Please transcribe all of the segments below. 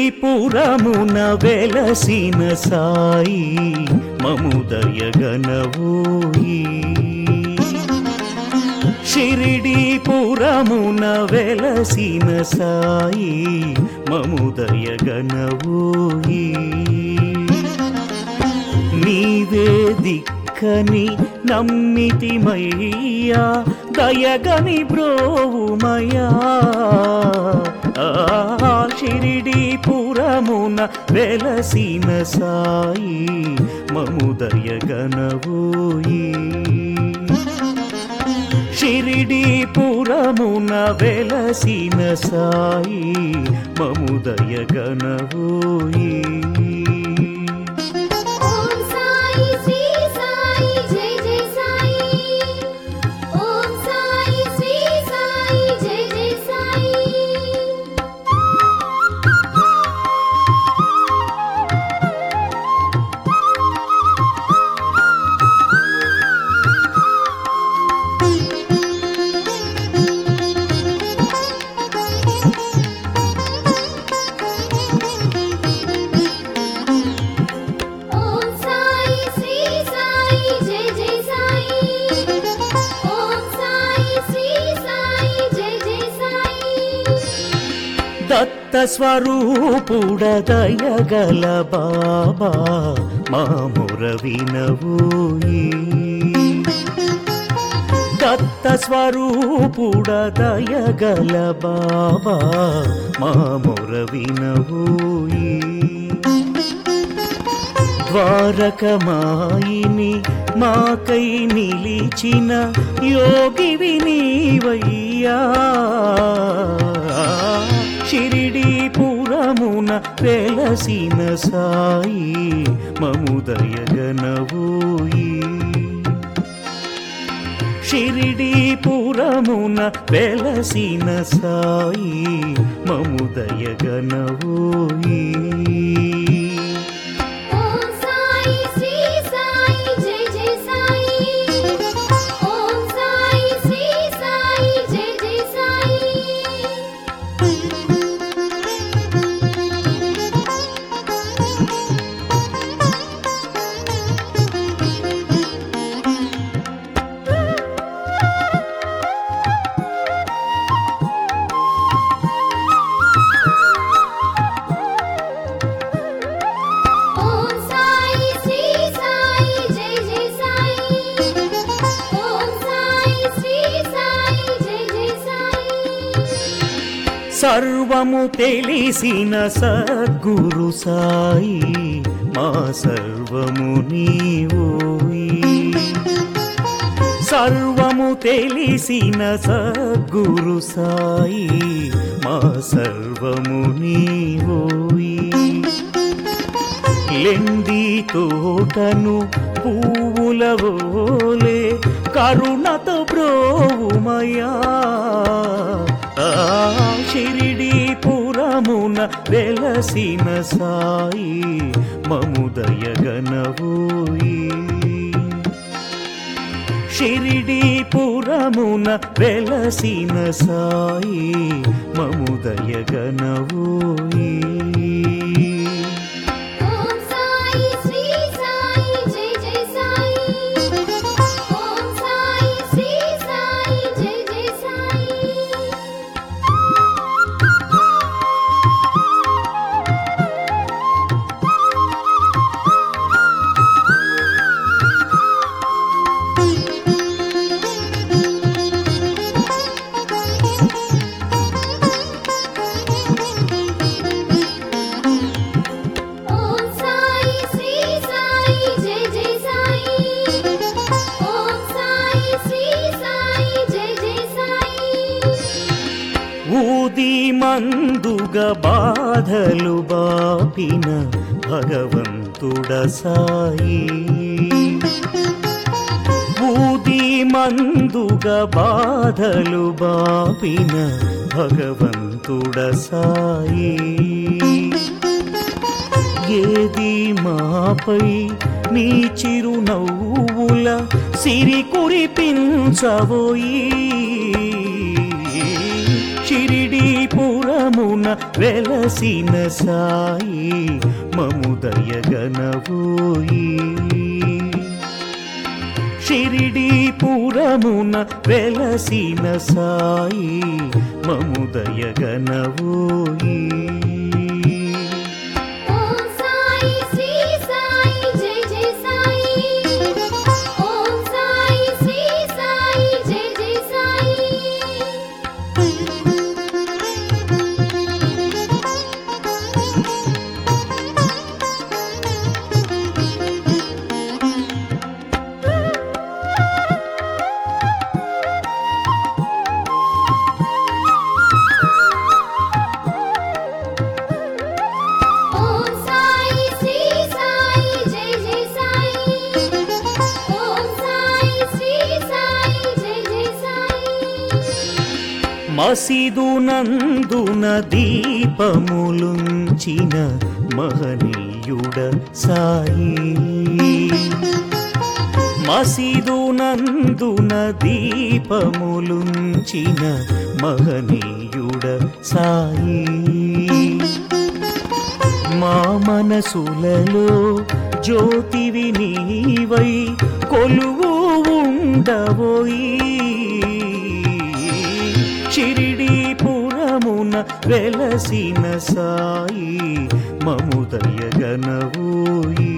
షిరిడీపురమున వెలసిన సాయి మముదయగనవోయి షిరిడీపురమున వెలసిన సాయి మముదయగనవోయి నీవే దిక్కని నమ్మితిమయ్యా దయగని బ్రోవుమయ్యా ఆ షిరిడీపురమున వెలసిన సాయి మముదయగనవోయి షిరిడీపురమున వెలసిన సాయి మముదయగనవోయి ఓం సాయి శ్రీ సాయి జై జై సాయి ఓం సాయి శ్రీ సాయి జై జై సాయి ఓం సాయి శ్రీ సాయి జై జై సాయి ఓం సాయి శ్రీ సాయి జై జై సాయి దత్త స్వరూపుడ దయగల బాబా మాముర వినవోయి దత్త స్వరూపుడ దయగల బాబా మాముర వినవోయి ద్వారకమాయిని మాకై నిలిచిన యోగి వినీవయ్యా షిరిడీపురమున వెలసిన సాయి మముదయగనవోయి షిరిడీపురమున వెలసిన సాయి మముదయగనవోయి ఓం సాయి శ్రీ సాయి జై జై సాయి ఓం సాయి శ్రీ సాయి జై జై సాయి ఓం సాయి శ్రీ సాయి జై జై సాయి ఓం సాయి శ్రీ సాయి జై జై సాయి సర్వము తెలిసిన సద్గురు సాయి మా సర్వము నీవోయి సర్వము తెలిసిన సద్గురు సాయి మా సర్వము నీవోయి లెండి తోటను పువ్వుల ఓలే కరుణతో బ్రోవుమయా ఆ షిరిడీపురమున వెలసిన సాయి మముదయగనవోయి షిరిడీపురమున వెలసిన సాయి మముదయగనవోయి ఓం సాయి శ్రీ సాయి జై జై సాయి ఓం సాయి శ్రీ సాయి జై జై సాయి ఓం సాయి శ్రీ సాయి జై జై సాయి ఓం సాయి శ్రీ సాయి జై జై సాయి ఊది మందుగ బాధలు బాపిన భగవంతుడ సాయి ఊది మందుగ బాధలు బాపిన భగవంతుడ సాయి ఏది మాపై నీ చిరునవ్వుల సిరి కురిపించబోయి షిరిడీపురమున వెలసిన సాయి మముదయగనవోయి షిరిడీపురమున వెలసిన సాయి మముదయగనవోయి ఓం సాయి శ్రీ సాయి జై జై సాయి ఓం సాయి శ్రీ సాయి జై జై సాయి ఓం సాయి శ్రీ సాయి జై జై సాయి ఓం సాయి శ్రీ సాయి జై జై సాయి మసిదునందున దీపములుంచిన మహనీయుడ సాయి మసిదునందున దీపములుంచిన మహనీయుడ సాయి మా మనసులలో జ్యోతివి నీవై కొలువు ఉండవోయి షిరిడీపురమున వెలసిన సాయి మముదయగనవోయి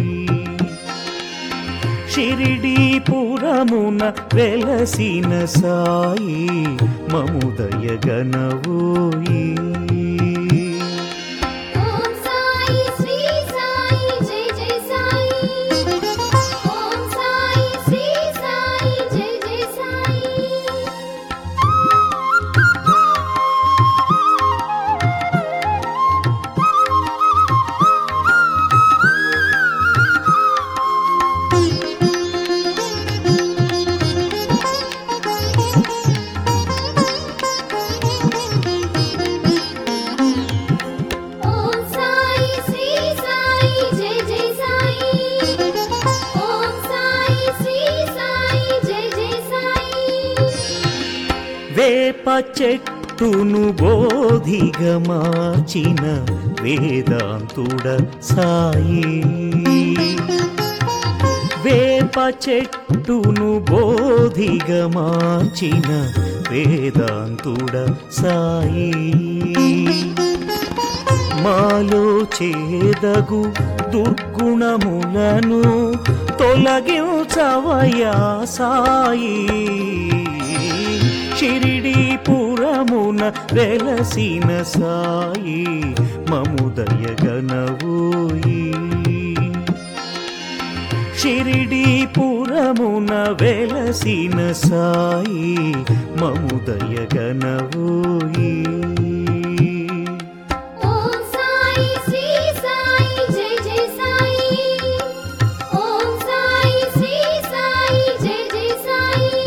షిరిడీపురమున వెలసిన సాయి మముదయగనవోయి ఓం సాయి శ్రీ సాయి జై జై సాయి ఓం సాయి శ్రీ సాయి జై జై సాయి ఓం సాయి శ్రీ సాయి జై జై సాయి ఓం సాయి శ్రీ సాయి జై జై సాయి వేప చెట్టును బోధిగా మార్చిన వేదాంతుడ సాయి వేప చెట్టును బోధిగా మార్చిన వేదాంతుడ సాయి మాలో చేదగు దుర్గుణములను తొలగించవయా సాయి షిరిడీపురమున వెలసిన సాయి మముదయగనవోయి షిరిడీపురమున వెలసిన సాయి మముదయగనవోయి ఓం సాయి శ్రీ సాయి జై జై సాయి ఓం సాయి శ్రీ సాయి జై జై సాయి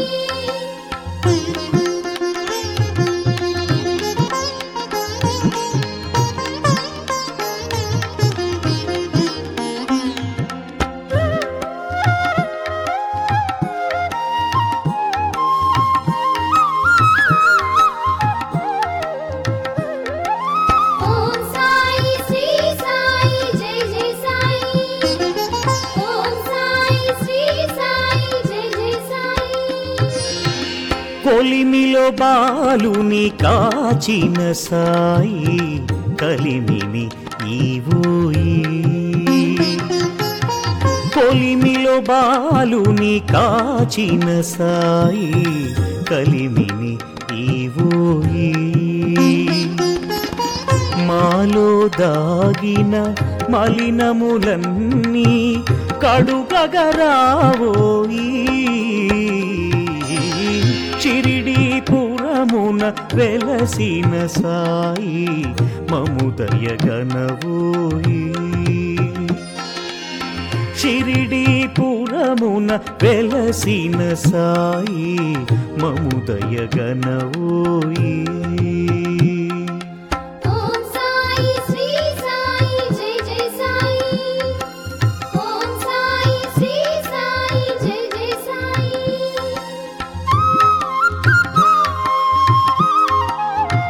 ఓం సాయి శ్రీ సాయి జై జై సాయి ఓం సాయి శ్రీ సాయి జై జై సాయి కొలిమిలో బాలుని కాచిన సాయి కలిమిని ఈవోయి కొలిమిలో బాలుని కాచిన సాయి కలిమిని ఈవోయి మాలో దాగిన మలినములన్నీ కడుగగరావోయి షిరిడీపురమున వెలసిన సాయి మముదయగనవోయి షిరిడీపురమున వెలసిన సాయి మముదయగనవోయి ఓం సాయి శ్రీ సాయి జై జై సాయి ఓం సాయి శ్రీ సాయి జై జై సాయి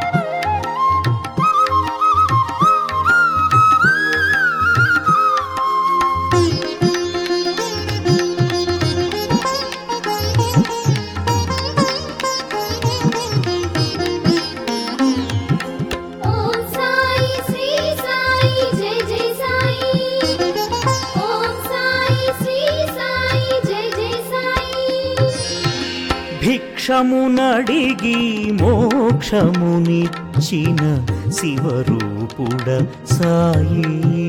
భిక్షమునడిగి మోక్షమునిచ్చిన శివరూపుడ సాయి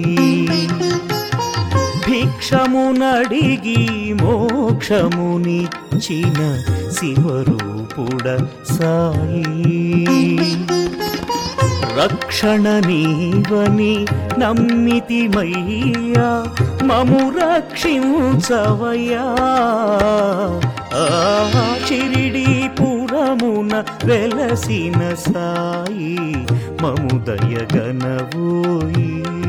భిక్షమునడిగి మోక్షమునిచ్చిన శివరూపుడ సాయి రక్షణ నీవని నమ్మితిమయ్యా మము రక్షించవయ్యా ఆ చిరిడి పురమున వెలసిన సాయి మము దయగనవోయి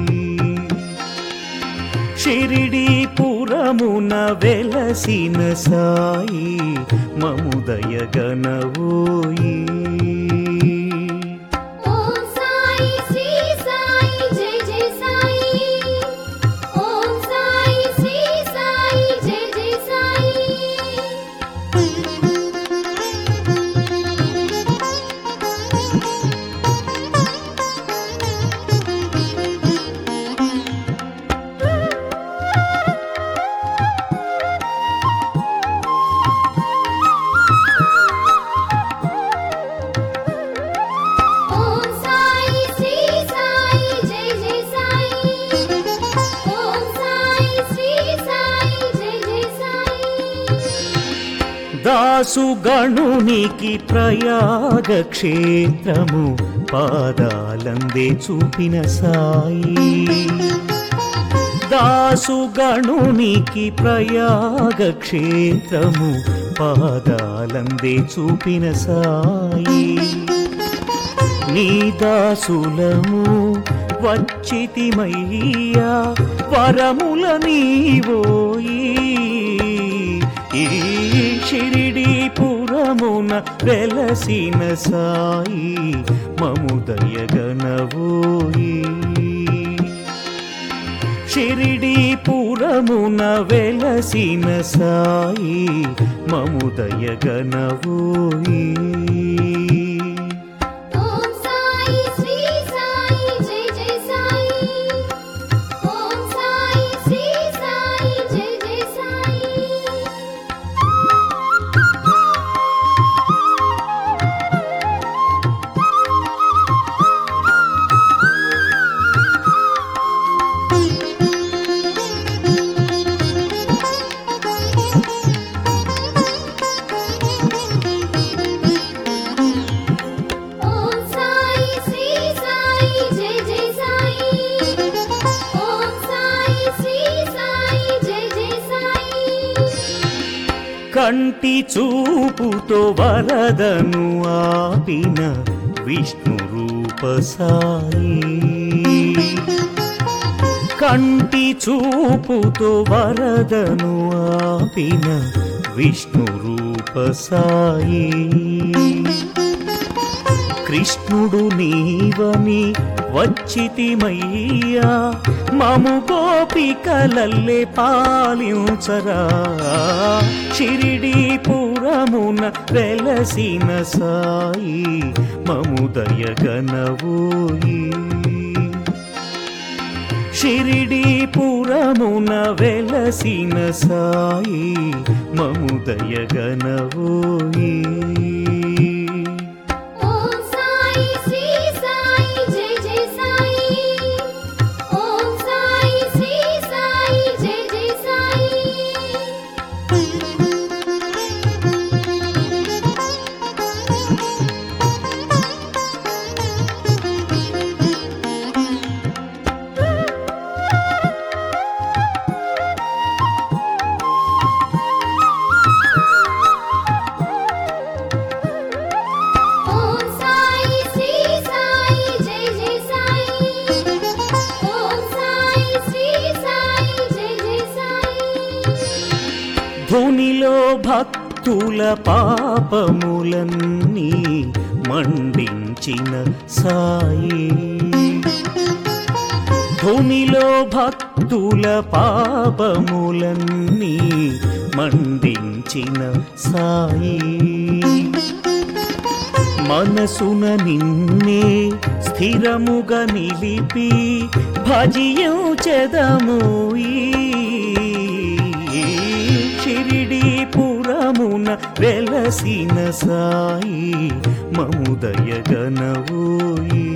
షిరిడి పురమున వెలసిన సాయి మము దయగనవోయి ఓం సాయి శ్రీ సాయి జై జై సాయి ఓం సాయి శ్రీ సాయి జై జై సాయి ఓం సాయి శ్రీ సాయి జై జై సాయి ఓం సాయి శ్రీ సాయి జై జై సాయి దాసు గణునికి ప్రయాగ క్షేత్రము పాదాలందే చూపిన సాయి దాసు గణునికి ప్రయాగ క్షేత్రము పాదాలందే చూపిన సాయి నీ దాసులము వచ్చితిమయ్యా వరముల నీవోయి ఈ షిరిడి పురమున వెలసిన సాయి మము దయగనవోయి షిరిడి పురమున వెలసిన సాయి మము దయగనవోయి ఓం సాయి శ్రీ సాయి జై జై సాయి ఓం సాయి శ్రీ సాయి జై జై సాయి ఓం సాయి శ్రీ సాయి జై జై సాయి ఓం సాయి శ్రీ సాయి జై జై సాయి కంటి చూపుతో వరదను ఆపిన విష్ణు రూప సాయి కంటి చూపుతో వరదను ఆపిన విష్ణు రూప సాయి కృష్ణుడు నీవని వచ్చితిమయ్యా మము గోపికలల్లే పాలించరా షిరిడి పురమున వెలసిన సాయి మము దయగనవోయి షిరిడి పురమున వెలసిన సాయి మము దయగనవోయి ఓం సాయి శ్రీ సాయి జై జై సాయి ఓం సాయి శ్రీ సాయి జై జై సాయి ఓం సాయి శ్రీ సాయి జై జై సాయి ఓం సాయి శ్రీ సాయి జై జై సాయి ధునిలో భక్తుల పాపములన్నీ మండించిన సాయి ధునిలో భక్తుల పాపములన్నీ మండించిన సాయి మనసున నిన్నే స్థిరముగా నిలిపి భజించెదము ఈ షిరిడి పురమున వెలసిన సాయి మముదయ గనవోయి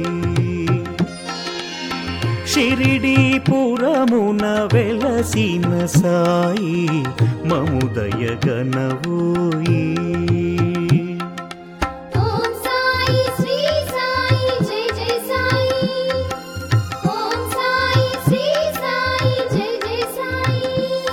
షిరిడీపురమున వెలసిన సాయి మముదయ గనవోయి ఓం సాయి శ్రీ సాయి జై జై సాయి ఓం సాయి శ్రీ సాయి జై జై సాయి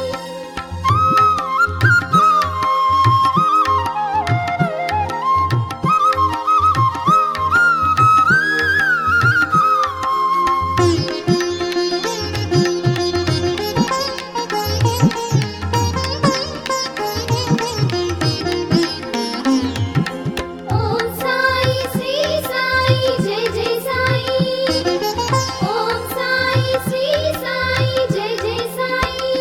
ఓం సాయి శ్రీ సాయి జై జై సాయి ఓం సాయి శ్రీ సాయి జై జై సాయి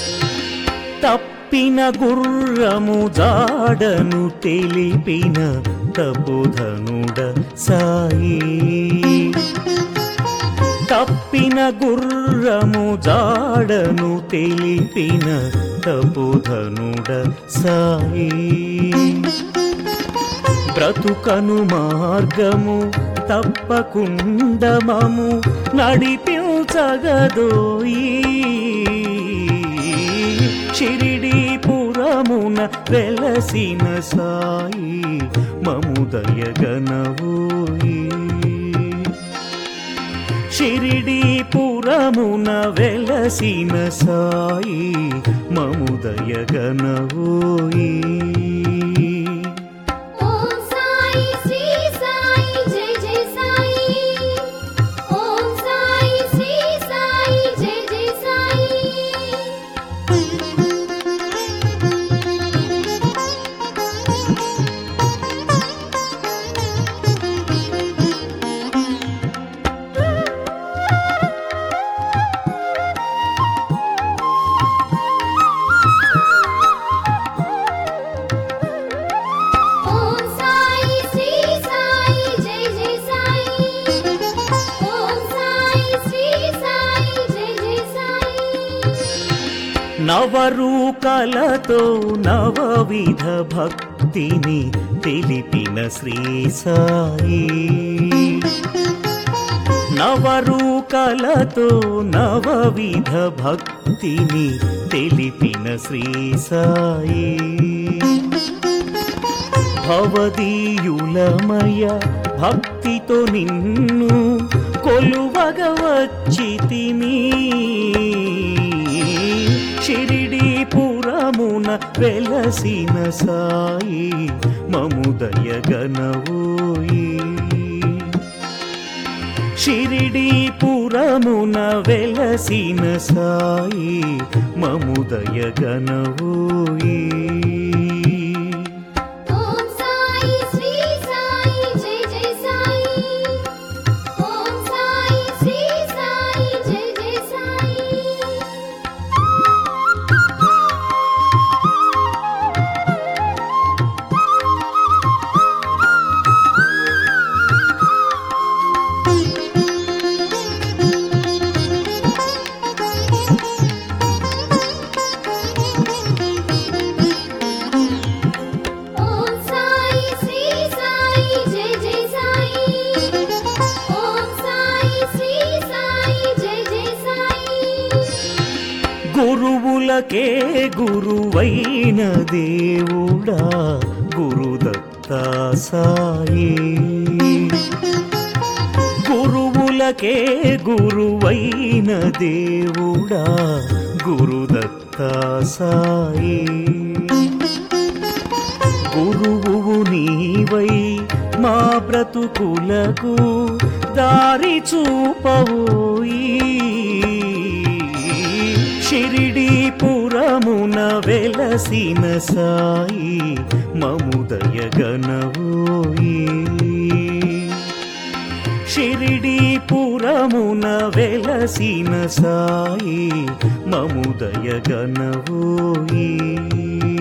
తప్పిన గుర్రము జాడను తెలిపిన తపోధనుడ సాయి తప్పిన గుర్రము జాడను తెలిపిన తపోధనుడ సాయి బ్రతుకను మార్గము తప్పకుండమము నడిపించగదోయి షిరిడీపురమున వెలసిన సాయి మముదయ గనవోయి షిరిడీపురమున వెలసిన సాయి మముదయ గనవోయి ఓం సాయి శ్రీ సాయి జై జై సాయి ఓం సాయి శ్రీ సాయి జై జై సాయి ఓం సాయి శ్రీ సాయి జై జై సాయి ఓం సాయి శ్రీ సాయి జై జై సాయి నవరూకలతో నవవిధ భక్తిని తెలిపిన శ్రీ సాయి నవరూకలతో నవవిధ భక్తిని తెలిపిన శ్రీ సాయి భవదీయులమయ భక్తితో నిన్ను కొలువగ వచ్చితిని షిరిడీపురమున వెలసిన సాయి మముదయ గనవోయి షిరిడీపురమున వెలసిన సాయి మముదయ గనవోయి ఓం సాయి శ్రీ సాయి జై జై సాయి ఓం సాయి శ్రీ సాయి జై జై సాయి ఓం సాయి శ్రీ సాయి జై జై సాయి ఓం సాయి శ్రీ సాయి జై జై సాయి గురువులకే గురువైన దేవుడా గురుదత్త సాయి గురువులకే గురువైన దేవుడా గురుదత్త సాయి గురువు నీవై మా బ్రతుకులకు దారి చూపవోయి షిరిడీపురమున వెలసిన సాయి మముదయ గనవోయి షిరిడీపురమున వెలసిన సాయి మముదయ గనవోయి